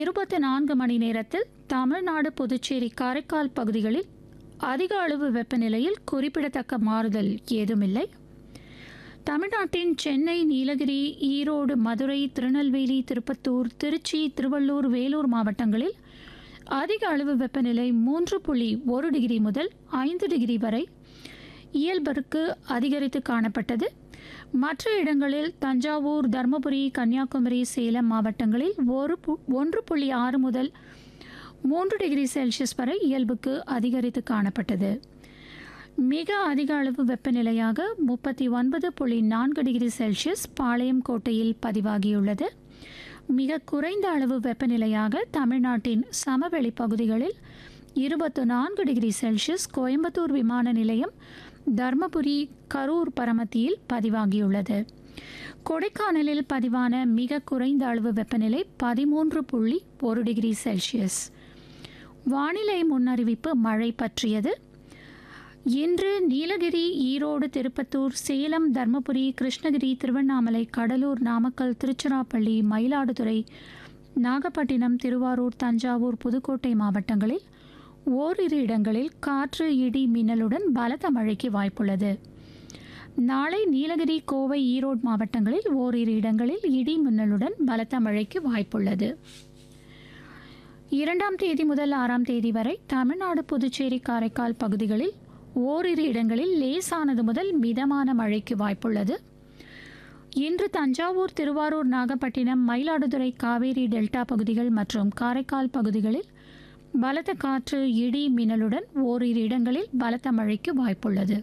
இருபத்தி நான்கு மணி நேரத்தில் தமிழ்நாடு புதுச்சேரி காரைக்கால் பகுதிகளில் அதிக அளவு வெப்பநிலையில் குறிப்பிடத்தக்க மாறுதல் ஏதுமில்லை தமிழ்நாட்டின் சென்னை நீலகிரி ஈரோடு மதுரை திருநெல்வேலி திருப்பத்தூர் திருச்சி திருவள்ளூர் வேலூர் மாவட்டங்களில் அதிக அளவு வெப்பநிலை மூன்று புள்ளி ஒரு டிகிரி முதல் ஐந்து டிகிரி வரை இயல்பருக்கு அதிகரித்து காணப்பட்டது மற்ற இடங்களில் தஞ்சாவூர் தருமபுரி கன்னியாகுமரி சேலம் மாவட்டங்களில் ஒரு பு ஒன்று புள்ளி ஆறு முதல் மூன்று டிகிரி செல்சியஸ் வரை இயல்புக்கு அதிகரித்து காணப்பட்டது மிக அதிக அளவு வெப்பநிலையாக முப்பத்தி ஒன்பது புள்ளி நான்கு டிகிரி செல்சியஸ் பாளையம் கோட்டையில் பதிவாகியுள்ளது மிக குறைந்த அளவு வெப்பநிலையாக தமிழ்நாட்டின் சமவெளி பகுதிகளில் இருபத்து நான்கு டிகிரி செல்சியஸ் கோயம்புத்தூர் விமான நிலையம் தர்மபுரி கரூர் பரமத்தியில் பதிவாகியுள்ளது கொடைக்கானலில் பதிவான மிக குறைந்த அளவு வெப்பநிலை பதிமூன்று புள்ளி ஒரு டிகிரி செல்சியஸ் வானிலை முன்னறிவிப்பு மழை பற்றியது இன்று நீலகிரி ஈரோடு திருப்பத்தூர் சேலம் தர்மபுரி கிருஷ்ணகிரி திருவண்ணாமலை கடலூர் நாமக்கல் திருச்சிராப்பள்ளி மயிலாடுதுறை நாகப்பட்டினம் திருவாரூர் தஞ்சாவூர் புதுக்கோட்டை மாவட்டங்களில் ஓரிரு இடங்களில் காற்று இடி மின்னலுடன் பலத்த மழைக்கு வாய்ப்புள்ளது நாளை நீலகிரி கோவை ஈரோடு மாவட்டங்களில் ஓரிரு இடங்களில் இடி மின்னலுடன் பலத்த மழைக்கு வாய்ப்புள்ளது இரண்டாம் தேதி முதல் ஆறாம் தேதி வரை தமிழ்நாடு புதுச்சேரி காரைக்கால் பகுதிகளில் ஓரிரு இடங்களில் லேசானது முதல் மிதமான மழைக்கு வாய்ப்புள்ளது இன்று தஞ்சாவூர் திருவாரூர் நாகப்பட்டினம் மயிலாடுதுறை காவேரி டெல்டா பகுதிகள் மற்றும் காரைக்கால் பகுதிகளில் பலத்த காற்று இடி மின்னலுடன் ஓரிரு இடங்களில் பலத்த மழைக்கு வாய்ப்புள்ளது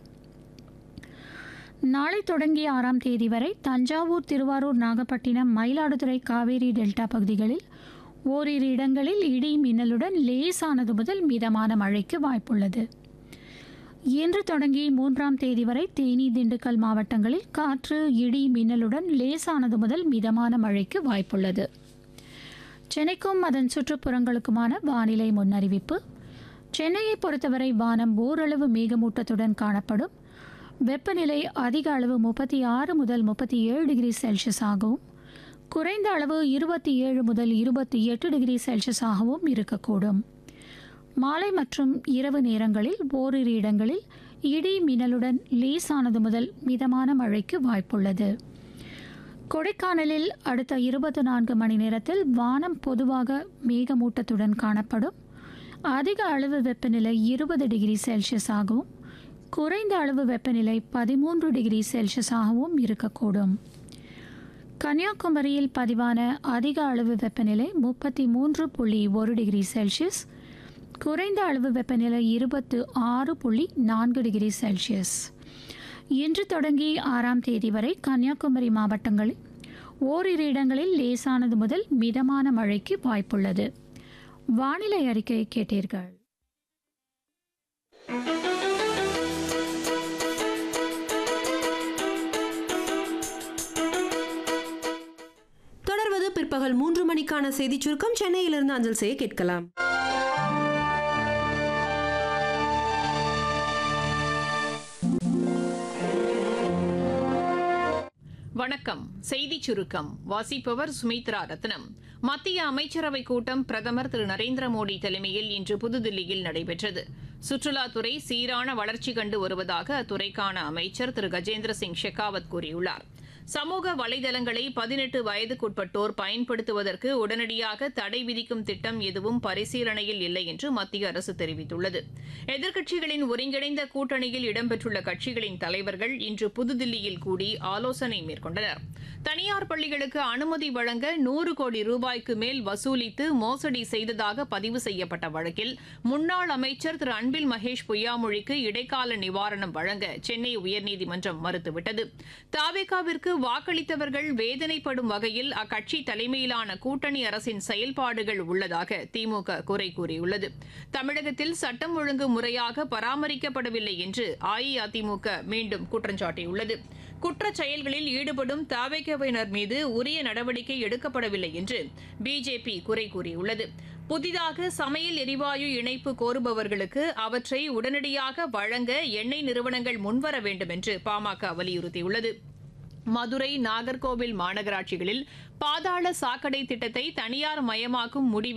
நாளை தொடங்கி ஆறாம் தேதி வரை தஞ்சாவூர் திருவாரூர் நாகப்பட்டினம் மயிலாடுதுறை காவேரி டெல்டா பகுதிகளில் ஓரிரு இடங்களில் இடி மின்னலுடன் லேசானது முதல் மிதமான மழைக்கு வாய்ப்புள்ளது இன்று தொடங்கி மூன்றாம் தேதி வரை தேனி திண்டுக்கல் மாவட்டங்களில் காற்று இடி மின்னலுடன் லேசானது முதல் மிதமான மழைக்கு வாய்ப்புள்ளது சென்னைக்கும் அதன் சுற்றுப்புறங்களுக்குமான வானிலை முன்னறிவிப்பு சென்னையை பொறுத்தவரை வானம் ஓரளவு மேகமூட்டத்துடன் காணப்படும் வெப்பநிலை அதிக அளவு முப்பத்தி ஆறு முதல் முப்பத்தி ஏழு டிகிரி செல்சியஸ் ஆகவும் குறைந்த அளவு இருபத்தி ஏழு முதல் இருபத்தி எட்டு டிகிரி செல்சியஸ் ஆகவும் இருக்கக்கூடும் மாலை மற்றும் இரவு நேரங்களில் ஓரிரு இடங்களில் இடி மின்னலுடன் லேசானது முதல் மிதமான மழைக்கு வாய்ப்புள்ளது கொடைக்கானலில் அடுத்த இருபத்தி நான்கு மணி நேரத்தில் வானம் பொதுவாக மேகமூட்டத்துடன் காணப்படும் அதிக அளவு வெப்பநிலை இருபது டிகிரி செல்சியஸ் ஆகவும் குறைந்த அளவு வெப்பநிலை பதிமூன்று டிகிரி செல்சியஸ் ஆகவும் இருக்கக்கூடும் கன்னியாகுமரியில் பதிவான அதிக அளவு வெப்பநிலை முப்பத்தி மூன்று புள்ளி ஒரு டிகிரி செல்சியஸ் குறைந்த அளவு வெப்பநிலை இருபத்து ஆறு புள்ளி நான்கு டிகிரி செல்சியஸ் இன்று தொடங்கி ஆறாம் தேதி வரை கன்னியாகுமரி மாவட்டங்களில் ஓரிரு இடங்களில் லேசானது முதல் மிதமான மழைக்கு வாய்ப்புள்ளது வானிலை அறிக்கை கேட்டீர்கள் தொடர்வது பிற்பகல் மூன்று மணிக்கான செய்திச் சுருக்கம் சென்னையிலிருந்து அஞ்சல் செய்ய கேட்கலாம் வணக்கம் செய்திச் சுருக்கம் வாசிப்பவர் சுமித்ரா ரத்னம் மத்திய அமைச்சரவை கூட்டம் பிரதமர் திரு நரேந்திர மோடி தலைமையில் இன்று புதுதில்லியில் நடைபெற்றது சுற்றுலாத்துறை சீரான வளர்ச்சி கண்டு வருவதாக அத்துறைக்கான அமைச்சர் திரு கஜேந்திர சிங் ஷெகாவத் கூறியுள்ளார் சமூக வலைதளங்களை பதினெட்டு வயதுக்குட்பட்டோர் பயன்படுத்துவதற்கு உடனடியாக தடை விதிக்கும் திட்டம் எதுவும் பரிசீலனையில் இல்லை என்று மத்திய அரசு தெரிவித்துள்ளது எதிர்க்கட்சிகளின் ஒருங்கிணைந்த கூட்டணியில் இடம்பெற்றுள்ள கட்சிகளின் தலைவர்கள் இன்று புதுதில்லியில் கூடி ஆலோசனை மேற்கொண்டனர் தனியார் பள்ளிகளுக்கு அனுமதி வழங்க நூறு கோடி ரூபாய்க்கு மேல் வசூலித்து மோசடி செய்ததாக பதிவு செய்யப்பட்ட வழக்கில் முன்னாள் அமைச்சர் திரு அன்பில் மகேஷ் பொய்யாமொழிக்கு இடைக்கால நிவாரணம் வழங்க சென்னை உயர்நீதிமன்றம் மறுத்துவிட்டது தாவேகாவிற்கு வாக்களித்தவர்கள் வேதனைப்படும் வகையில் அக்கட்சி தலைமையிலான கூட்டணி அரசின் செயல்பாடுகள் உள்ளதாக திமுக குறை கூறியுள்ளது தமிழகத்தில் சட்டம் ஒழுங்கு முறையாக பராமரிக்கப்படவில்லை என்று அஇஅதிமுக மீண்டும் குற்றம் சாட்டியுள்ளது குற்றச் செயல்களில் ஈடுபடும் தாவேகவினர் மீது உரிய நடவடிக்கை எடுக்கப்படவில்லை என்று பிஜேபி குறை கூறியுள்ளது புதிதாக சமையல் எரிவாயு இணைப்பு கோருபவர்களுக்கு அவற்றை உடனடியாக வழங்க எண்ணெய் நிறுவனங்கள் முன்வர வேண்டும் என்று பாமக வலியுறுத்தியுள்ளது மதுரை நாகர்கோவில் மாநகராட்சிகளில் பாதாள சாக்கடை திட்டத்தை தனியார் மயமாக்கும் முடிவில்